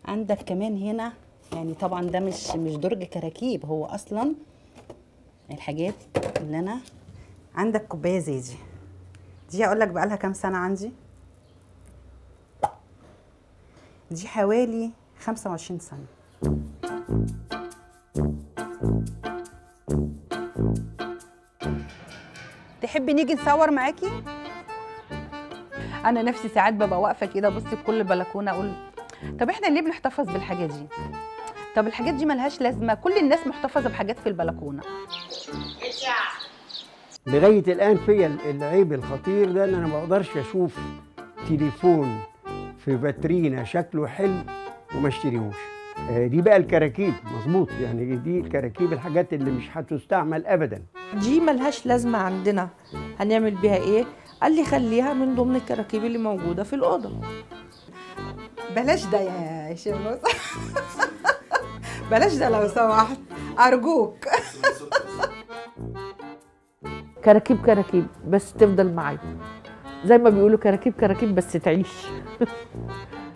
عندك كمان هنا يعني طبعا ده مش مش درج كراكيب هو اصلا الحاجات اللي انا عندك كوبايه زي دي دي هقول لك بقالها كام سنه عندي دي حوالي 25 سنه تحبي نيجي نصور معاكي انا نفسي ساعات ببقى واقفه كده بص في كل بلكونه اقول طب احنا ليه بنحتفظ بالحاجات دي طب الحاجات دي ملهاش لازمه كل الناس محتفظه بحاجات في البلكونه لغايه الان فيا العيب الخطير ده ان انا ما اقدرش اشوف تليفون في فاترينا شكله حلو وما اشتريهوش آه، دي بقى الكراكيب مظبوط يعني دي الكراكيب الحاجات اللي مش هتستعمل ابدا دي ملهاش لازمة عندنا هنعمل بيها ايه؟ قال لي خليها من ضمن الكراكيب اللي موجودة في الأوضة بلاش ده يا شمس بلاش ده لو سمحت ارجوك كراكيب كراكيب بس تفضل معايا زي ما بيقولوا كراكيب كراكيب بس تعيش